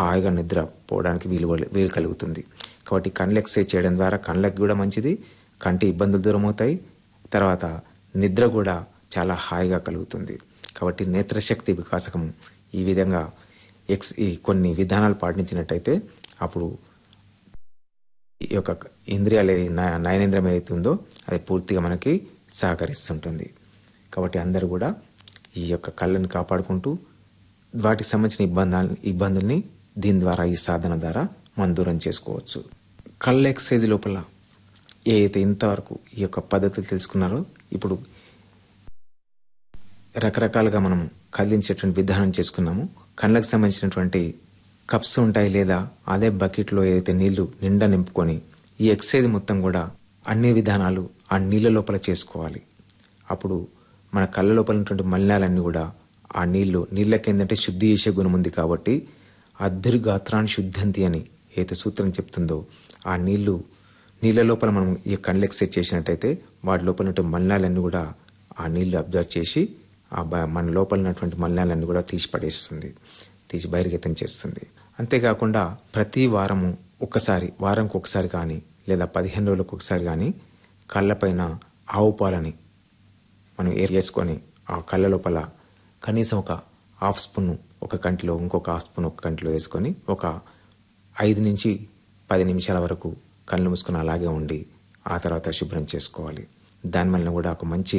హాయిగా నిద్ర పోవడానికి వీలు వీలు కలుగుతుంది కాబట్టి కళ్ళు ఎక్సర్సైజ్ చేయడం ద్వారా కళ్ళకి కూడా మంచిది కంటి ఇబ్బందులు దూరం అవుతాయి తర్వాత నిద్ర కూడా చాలా హాయిగా కలుగుతుంది కాబట్టి నేత్రశక్తి వికాసకం ఈ విధంగా ఎక్స్ ఈ కొన్ని విధానాలు పాటించినట్టయితే అప్పుడు ఈ యొక్క ఇంద్రియాలు ఏ- నయ- నయనేంద్రియం ఏదైతుందో అది పూర్తిగా మనకి సహకరిస్తుంటుంది కాబట్టి అందరూ కూడా ఈ యొక్క కళ్ళని కాపాడుకుంటూ వాటికి సంబంధించిన ఇబ్బందాలు ఇబ్బందుల్ని దీని ద్వారా ఈ సాధన ద్వారా మనం దూరం చేసుకోవచ్చు కళ్ళ ఎక్సైజ్ లోపల ఏదైతే ఇంతవరకు ఈ యొక్క పద్ధతులు తెలుసుకున్నారో ఇప్పుడు రకరకాలుగా మనం కదిలించేటువంటి విధానం చేసుకున్నాము కళ్ళకు సంబంధించినటువంటి కప్స్ ఉంటాయి లేదా అదే బకెట్లో ఏదైతే నీళ్లు నిండా నింపుకొని ఈ ఎక్సైజ్ మొత్తం కూడా అన్ని విధానాలు ఆ నీళ్ళ లోపల చేసుకోవాలి అప్పుడు మన కళ్ళ లోపల ఉన్నటువంటి మలినాలన్నీ కూడా ఆ నీళ్లు నీళ్ళకి ఏంటంటే శుద్ధి చేసే గుణం ఉంది కాబట్టి అద్భిర్గాత్రాన్ని శుద్ధంతి అని ఏదైతే సూత్రం చెప్తుందో ఆ నీళ్లు నీళ్ళ లోపల మనం ఈ కళ్ళు ఎక్సైజ్ చేసినట్టయితే వాటి లోపల ఉన్నటువంటి మలినాలన్నీ కూడా ఆ నీళ్లు అబ్జర్వ్ చేసి ఆ బ- మన లోపల ఉన్నటువంటి మలినాలన్నీ కూడా తీసి పడేస్తుంది తీసి బహిర్గతం చేస్తుంది అంతేకాకుండా ప్రతి వారము ఒక్కసారి వారంకి ఒకసారి కానీ లేదా పదిహేను రోజులకు ఒకసారి కానీ కళ్ళపైన ఆవు పాలని మనం ఏర్ చేసుకొని ఆ కళ్ళ లోపల కనీసం ఒక హాఫ్ స్పూన్ ఒక కంటిలో ఇంకొక హాఫ్ స్పూన్ ఒక కంటిలో వేసుకొని ఒక ఐదు నుంచి పది నిమిషాల వరకు కళ్ళు మూసుకొని అలాగే ఉండి ఆ తర్వాత శుభ్రం చేసుకోవాలి దానివల్ల కూడా ఒక మంచి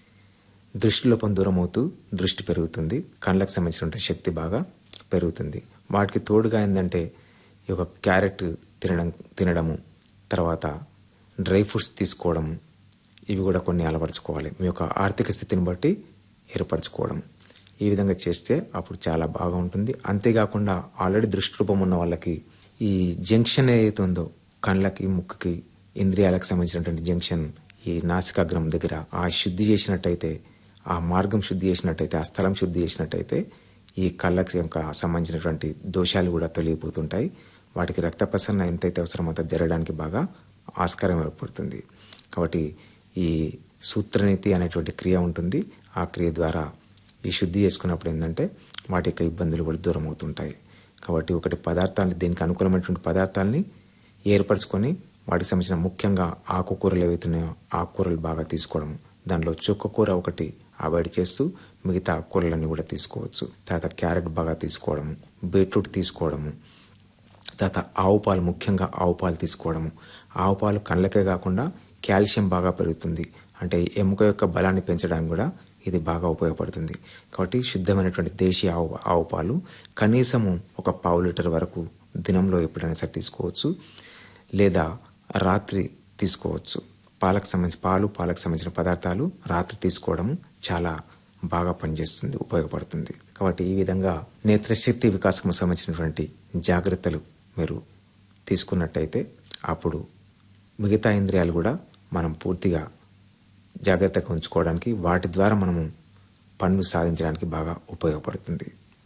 దృష్టి లోపం దూరం అవుతూ దృష్టి పెరుగుతుంది కళ్ళకు సంబంధించిన శక్తి బాగా పెరుగుతుంది వాటికి తోడుగా ఏంటంటే ఈ యొక్క క్యారెట్ తినడం తినడము తర్వాత డ్రై ఫ్రూట్స్ తీసుకోవడం ఇవి కూడా కొన్ని అలవరుచుకోవాలి మీ యొక్క ఆర్థిక స్థితిని బట్టి ఏర్పరచుకోవడం ఈ విధంగా చేస్తే అప్పుడు చాలా బాగా ఉంటుంది అంతేకాకుండా ఆల్రెడీ దృష్టి రూపం ఉన్న వాళ్ళకి ఈ జంక్షన్ ఏదైతే ఉందో కళ్ళకి ముక్కుకి ఇంద్రియాలకు సంబంధించినటువంటి జంక్షన్ ఈ నాసికాగ్రం దగ్గర ఆ శుద్ధి చేసినట్టయితే ఆ మార్గం శుద్ధి చేసినట్టయితే ఆ స్థలం శుద్ధి చేసినట్టయితే ఈ కళ్ళకి యొక్క సంబంధించినటువంటి దోషాలు కూడా తొలగిపోతుంటాయి వాటికి రక్త ప్రసరణ ఎంతైతే అవసరమో అంత జరగడానికి బాగా ఆస్కారం ఏర్పడుతుంది కాబట్టి ఈ సూత్రనీతి అనేటువంటి క్రియ ఉంటుంది ఆ క్రియ ద్వారా ఈ శుద్ధి చేసుకున్నప్పుడు ఏంటంటే వాటి యొక్క ఇబ్బందులు కూడా దూరం అవుతుంటాయి కాబట్టి ఒకటి పదార్థాన్ని దీనికి అనుకూలమైనటువంటి పదార్థాలని ఏర్పరచుకొని వాటికి సంబంధించిన ముఖ్యంగా ఆకుకూరలు ఏవైతున్నాయో ఆకుకూరలు బాగా తీసుకోవడం దానిలో చుక్కకూర ఒకటి అవాయిడ్ చేస్తూ మిగతా ఆకుకూరలన్నీ కూడా తీసుకోవచ్చు తర్వాత క్యారెట్ బాగా తీసుకోవడం బీట్రూట్ తీసుకోవడము తర్వాత ఆవు పాలు ముఖ్యంగా ఆవు పాలు తీసుకోవడము ఆవు పాలు కళ్ళకే కాకుండా కాల్షియం బాగా పెరుగుతుంది అంటే ఎముక యొక్క బలాన్ని పెంచడానికి కూడా ఇది బాగా ఉపయోగపడుతుంది కాబట్టి శుద్ధమైనటువంటి దేశీయ ఆవు ఆవు పాలు కనీసము ఒక పావు లీటర్ వరకు దినంలో ఎప్పుడైనా సరే తీసుకోవచ్చు లేదా రాత్రి తీసుకోవచ్చు పాలకు సంబంధించి పాలు పాలకు సంబంధించిన పదార్థాలు రాత్రి తీసుకోవడం చాలా బాగా పనిచేస్తుంది ఉపయోగపడుతుంది కాబట్టి ఈ విధంగా నేత్రశక్తి వికాసకు సంబంధించినటువంటి జాగ్రత్తలు మీరు తీసుకున్నట్టయితే అప్పుడు మిగతా ఇంద్రియాలు కూడా మనం పూర్తిగా జాగ్రత్తగా ఉంచుకోవడానికి వాటి ద్వారా మనము పనులు సాధించడానికి బాగా ఉపయోగపడుతుంది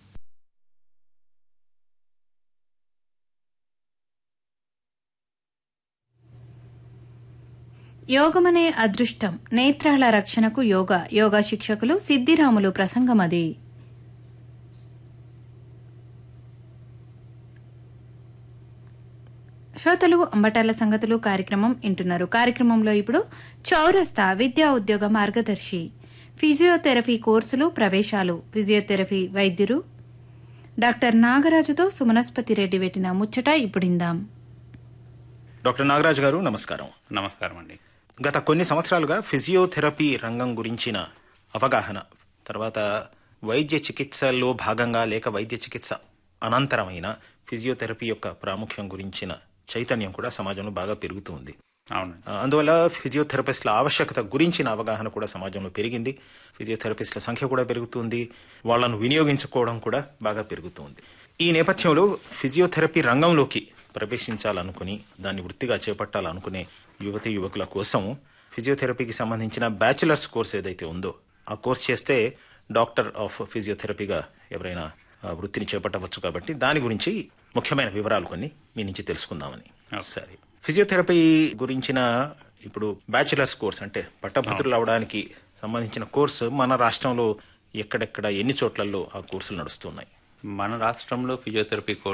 యోగమనే అదృష్టం నేత్రాల రక్షణకు యోగా యోగా శిక్షకులు సిద్దిరాములు ప్రసంగమది శ్రోతలు అంబటాల సంగతులు కార్యక్రమం వింటున్నారు కార్యక్రమంలో ఇప్పుడు చౌరస్తా విద్యా ఉద్యోగ మార్గదర్శి ఫిజియోథెరపీ కోర్సులు ప్రవేశాలు ఫిజియోథెరపీ వైద్యులు డాక్టర్ నాగరాజుతో సుమనస్పతి రెడ్డి పెట్టిన ముచ్చట ఇప్పుడిందాం డాక్టర్ నాగరాజు గారు నమస్కారం నమస్కారం అండి గత కొన్ని సంవత్సరాలుగా ఫిజియోథెరపీ రంగం గురించిన అవగాహన తర్వాత వైద్య చికిత్సలో భాగంగా లేక వైద్య చికిత్స అనంతరమైన ఫిజియోథెరపీ యొక్క ప్రాముఖ్యం గురించిన చైతన్యం కూడా సమాజంలో బాగా పెరుగుతూ ఉంది అవునండి ఆ, అందువల్ల ఫిజియోథెరపిస్టుల ఆవశ్యకత గురించిన అవగాహన కూడా సమాజంలో పెరిగింది ఫిజియోథెరపిస్టుల సంఖ్య కూడా పెరుగుతుంది వాళ్ళను వినియోగించుకోవడం కూడా బాగా పెరుగుతుంది ఈ నేపథ్యంలో ఫిజియోథెరపీ రంగంలోకి ప్రవేశించాలనుకుని దాన్ని వృత్తిగా చేపట్టాలనుకునే యువతి యువకుల కోసం ఫిజియోథెరపీకి సంబంధించిన బ్యాచిలర్స్ కోర్స్ ఏదైతే ఉందో ఆ కోర్స్ చేస్తే డాక్టర్ ఆఫ్ ఫిజియోథెరపీగా ఎవరైనా ఆ, వృత్తిని చేపట్టవచ్చు కాబట్టి దాని గురించి ముఖ్యమైన వివరాలు కొన్ని మీ నుంచి తెలుసుకుందామని సరే ఫిజియోథెరపీ గురించిన ఇప్పుడు బ్యాచిలర్స్ కోర్స్ అంటే పట్టభద్రులు అవడానికి సంబంధించిన కోర్సు మన రాష్ట్రంలో ఎక్కడెక్కడ ఎన్ని చోట్లలో ఆ కోర్సులు నడుస్తున్నాయి మన రాష్ట్రంలో ఫిజియోథెరపీ